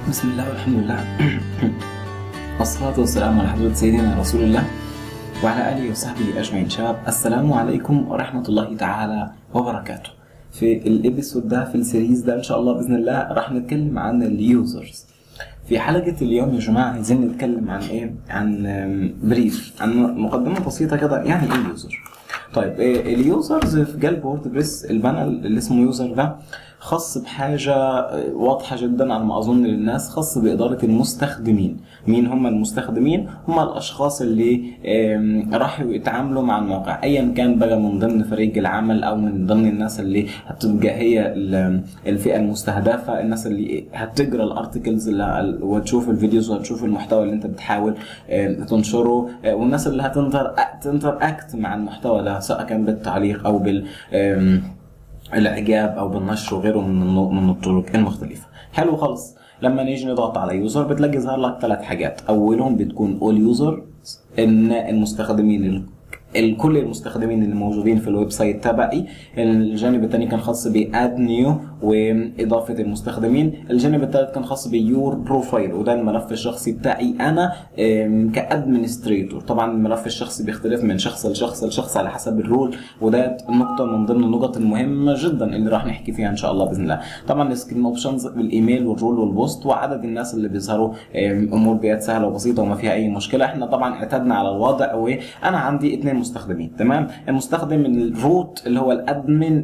بسم الله والحمد لله والصلاة والسلام على حضرة سيدنا رسول الله وعلى آله وصحبه أجمعين شباب السلام عليكم ورحمة الله تعالى وبركاته في الإبيسود ده في السيريز ده إن شاء الله بإذن الله راح نتكلم عن اليوزرز في حلقة اليوم يا جماعة عايزين نتكلم عن إيه؟ عن بريف عن مقدمة بسيطة كده يعني إيه اليوزر؟ طيب إيه اليوزرز في قلب ووردبريس البانل اللي اسمه يوزر ده خاص بحاجة واضحة جدا على ما أظن للناس خاص بإدارة المستخدمين مين هم المستخدمين هم الأشخاص اللي راحوا يتعاملوا مع الموقع أيا كان بقى من ضمن فريق العمل أو من ضمن الناس اللي هتبقى هي الفئة المستهدفة الناس اللي هتقرا الارتكلز وتشوف الفيديوز وتشوف المحتوى اللي انت بتحاول تنشره والناس اللي هتنتر تنتر اكت مع المحتوى ده سواء كان بالتعليق او بال الاعجاب او بالنشر وغيره من من الطرق المختلفه حلو خالص لما نيجي نضغط على يوزر بتلاقي ظهر لك ثلاث حاجات اولهم بتكون اول يوزر ان المستخدمين كل المستخدمين اللي موجودين في الويب سايت تبعي الجانب الثاني كان خاص باد نيو واضافه المستخدمين الجانب الثالث كان خاص بيور بروفايل وده الملف الشخصي بتاعي انا كادمنستريتور طبعا الملف الشخصي بيختلف من شخص لشخص لشخص على حسب الرول وده نقطه من ضمن النقط المهمه جدا اللي راح نحكي فيها ان شاء الله باذن الله طبعا السكرين اوبشنز بالايميل والرول والبوست وعدد الناس اللي بيظهروا امور بيات سهله وبسيطه وما فيها اي مشكله احنا طبعا اعتدنا على الوضع وانا عندي اثنين مستخدمين تمام المستخدم الروت اللي هو الادمن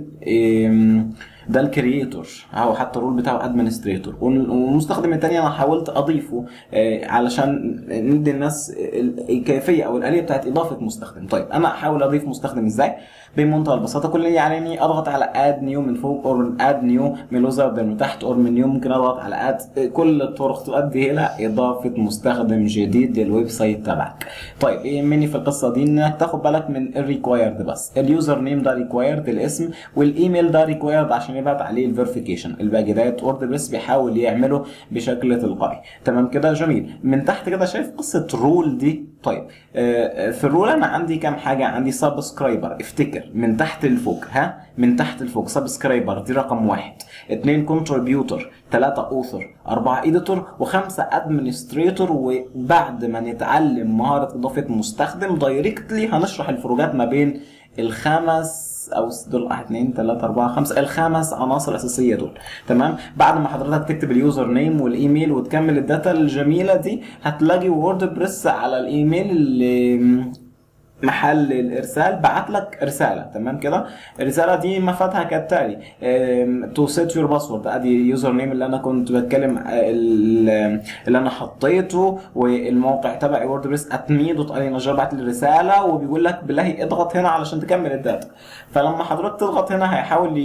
ده الكرييتور او حتى الرول بتاعه ادمنستريتور والمستخدم الثاني انا حاولت اضيفه علشان ندي الناس الكيفيه او الاليه بتاعت اضافه مستخدم طيب انا احاول اضيف مستخدم ازاي بمنتهى البساطه كل اللي عليني اضغط على اد نيو من فوق او اد نيو من الوزر من تحت او من نيو ممكن اضغط على اد كل الطرق تؤدي الى اضافه مستخدم جديد للويب سايت تبعك طيب ايه مني في القصه دي انك تاخد بالك من الريكوايرد بس اليوزر نيم ده ريكوايرد الاسم والايميل ده ريكوايرد عشان يبعت عليه الفيريفيكيشن الباقي ده ووردبريس بيحاول يعمله بشكل تلقائي تمام كده جميل من تحت كده شايف قصه رول دي طيب آه في الرول انا عندي كام حاجه عندي سبسكرايبر افتكر من تحت لفوق ها من تحت لفوق سبسكرايبر دي رقم واحد اثنين كونتريبيوتور ثلاثة اوثر أربعة اديتور وخمسة ادمنستريتور وبعد ما نتعلم مهارة إضافة مستخدم دايركتلي هنشرح الفروقات ما بين الخمس او دول 1 2 3 4 5 الخمس عناصر اساسيه دول تمام بعد ما حضرتك تكتب اليوزر نيم والايميل وتكمل الداتا الجميله دي هتلاقي ووردبريس على الايميل اللي محل الارسال بعت لك رساله تمام كده الرساله دي مفادها كالتالي تو سيت يور باسورد ادي يوزر نيم اللي انا كنت بتكلم اللي انا حطيته والموقع تبعي ووردبريس اتمي دوت اي نجار بعت لي رساله وبيقول لك بالله اضغط هنا علشان تكمل الداتا فلما حضرتك تضغط هنا هيحاول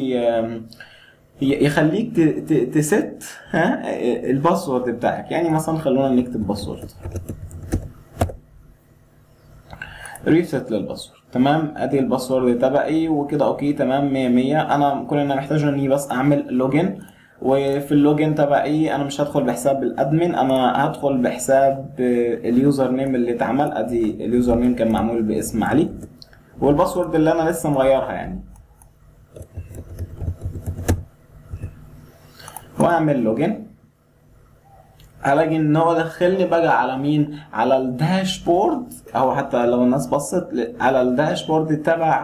يخليك تست ها الباسورد بتاعك يعني مثلا خلونا نكتب باسورد ريست للباسورد تمام ادي الباسورد تبعي وكده اوكي تمام 100 100 انا كل اللي انا محتاجه اني بس اعمل لوجن وفي اللوجن تبعي انا مش هدخل بحساب الادمن انا هدخل بحساب اليوزر نيم اللي اتعمل ادي اليوزر نيم كان معمول باسم علي والباسورد اللي انا لسه مغيرها يعني واعمل لوجن هلاقي ان هو دخلني بقى على مين على الداشبورد او حتى لو الناس بصت على الداشبورد تبع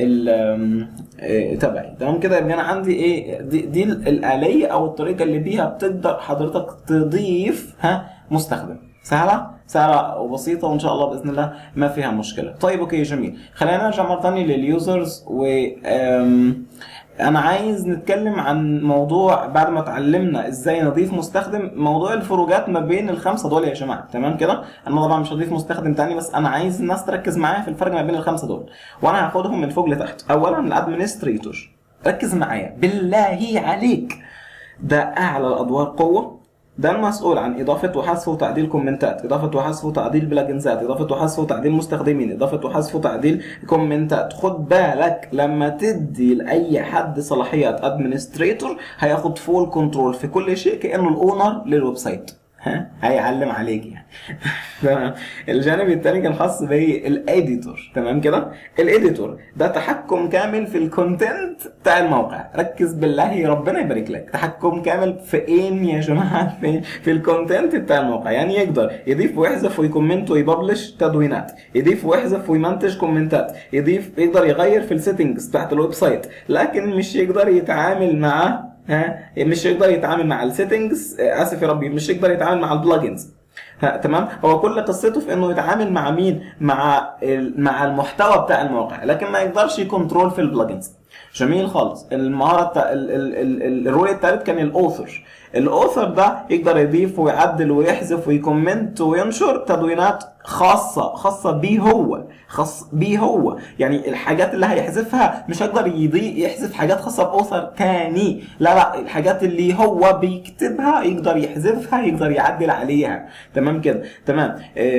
تبعي تمام كده يبقى انا عندي ايه دي, دي الاليه او الطريقه اللي بيها بتقدر حضرتك تضيف ها مستخدم سهله سهله وبسيطه وان شاء الله باذن الله ما فيها مشكله طيب اوكي جميل خلينا نرجع مره ثانيه لليوزرز و انا عايز نتكلم عن موضوع بعد ما اتعلمنا ازاي نضيف مستخدم موضوع الفروقات ما بين الخمسه دول يا جماعه تمام كده انا طبعا مش هضيف مستخدم تاني بس انا عايز الناس تركز معايا في الفرق ما بين الخمسه دول وانا هاخدهم من فوق لتحت اولا الادمنستريتور ركز معايا بالله عليك ده اعلى الادوار قوه ده المسؤول عن إضافة وحذف وتعديل كومنتات، إضافة وحذف وتعديل بلجنزات، إضافة وحذف وتعديل مستخدمين، إضافة وحذف وتعديل كومنتات، خد بالك لما تدي لأي حد صلاحيات أدمنستريتور هياخد فول كنترول في كل شيء كأنه الأونر للويب سايت. ها هيعلم عليك يعني تمام الجانب الثاني كان خاص بالاديتور تمام كده الاديتور ده تحكم كامل في الكونتنت بتاع الموقع ركز بالله ربنا يبارك لك تحكم كامل في ايه يا جماعه في في الكونتنت بتاع الموقع يعني يقدر يضيف ويحذف ويكومنت ويبلش تدوينات يضيف ويحذف ويمنتج كومنتات يضيف يقدر يغير في السيتنجز بتاعت الويب سايت لكن مش يقدر يتعامل مع ها مش يقدر يتعامل مع السيتنجز اسف يا ربي مش يقدر يتعامل مع البلجنز ها تمام هو كل قصته في انه يتعامل مع مين مع ال- مع المحتوى بتاع الموقع لكن ما يقدرش يكنترول في البلجنز جميل خالص المهاره بتاع ال- ال- ال- ال- الرول الثالث كان الاوثر الاوثر ده يقدر يضيف ويعدل ويحذف ويكومنت وينشر تدوينات خاصه خاصه بيه هو خاص بيه هو يعني الحاجات اللي هيحذفها مش هيقدر يضيف يحذف حاجات خاصه باوثر تاني لا لا الحاجات اللي هو بيكتبها يقدر يحذفها يقدر يعدل عليها تمام كده تمام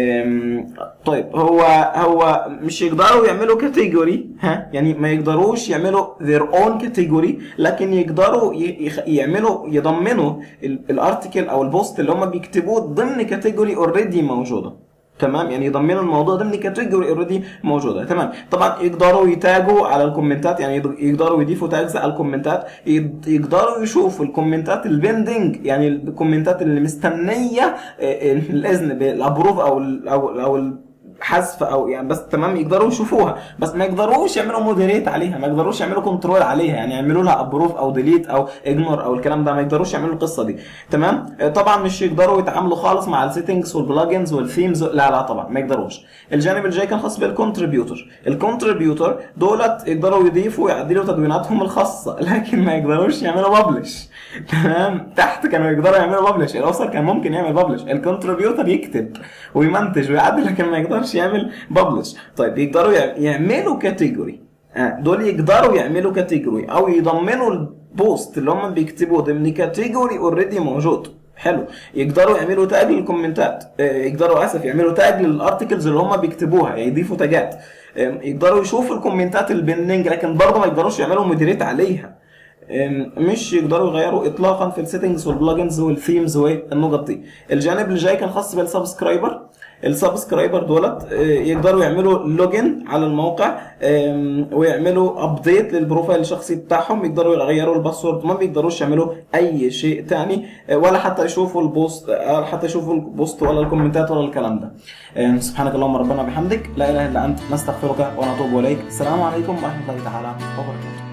أم، طيب هو هو مش يقدروا يعملوا كاتيجوري ها يعني ما يقدروش يعملوا their own كاتيجوري لكن يقدروا ي- يخ- يعملوا يضمنوا ال- الارتكل او البوست اللي هم بيكتبوه ضمن كاتيجوري اوريدي موجوده تمام يعني يضمنوا الموضوع ضمن كاتيجوري اوريدي موجوده تمام طبعا يقدروا يتاجوا على الكومنتات يعني يض- يقدروا يضيفوا تاجز على الكومنتات يد- يقدروا يشوفوا الكومنتات البندنج يعني الكومنتات اللي مستنيه آه، آه، الاذن بالابروف او ال او ال او حذف او يعني بس تمام يقدروا يشوفوها بس ما يقدروش يعملوا مودريت عليها ما يقدروش يعملوا كنترول عليها يعني يعملوا لها ابروف او ديليت او اجنور او الكلام ده ما يقدروش يعملوا القصه دي تمام آه، طبعا مش يقدروا يتعاملوا خالص مع السيتنجز والبلجنز والثيمز لا لا طبعا ما يقدروش الجانب الجاي كان خاص بالكونتريبيوتور الكونتريبيوتور دولت يقدروا يضيفوا ويعدلوا تدويناتهم الخاصه لكن ما يقدروش يعملوا ببلش تمام تحت كانوا يقدروا يعملوا ببلش الاوثر كان ممكن يعمل ببلش الكونتريبيوتور يكتب ويمنتج ويعدل لكن ما يقدرش يعمل ببلش طيب يقدروا يع- يعملوا كاتيجوري دول يقدروا يعملوا كاتيجوري او يضمنوا البوست اللي هم بيكتبوه ضمن كاتيجوري اوريدي موجود حلو يقدروا يعملوا تاج للكومنتات آه، يقدروا اسف يعملوا تاج للارتكلز اللي هم بيكتبوها يعني يضيفوا تاجات آم، يقدروا يشوفوا الكومنتات البندنج لكن برضه ما يقدروش يعملوا مودريت عليها أم، مش يقدروا يغيروا اطلاقا في السيتنجز والبلجنز والثيمز والنقط دي الجانب اللي جاي كان خاص بالسبسكرايبر السبسكرايبر دولت آه، يقدروا يعملوا لوجن على الموقع آم، ويعملوا ابديت للبروفايل الشخصي بتاعهم يقدروا يغيروا الباسورد ما بيقدروش يعملوا اي شيء تاني آه، ولا حتى يشوفوا البوست ولا حتى يشوفوا البوست ولا الكومنتات ولا الكلام ده آم، سبحانك اللهم ربنا بحمدك لا اله الا انت نستغفرك ونتوب اليك السلام عليكم ورحمه الله تعالى وبركاته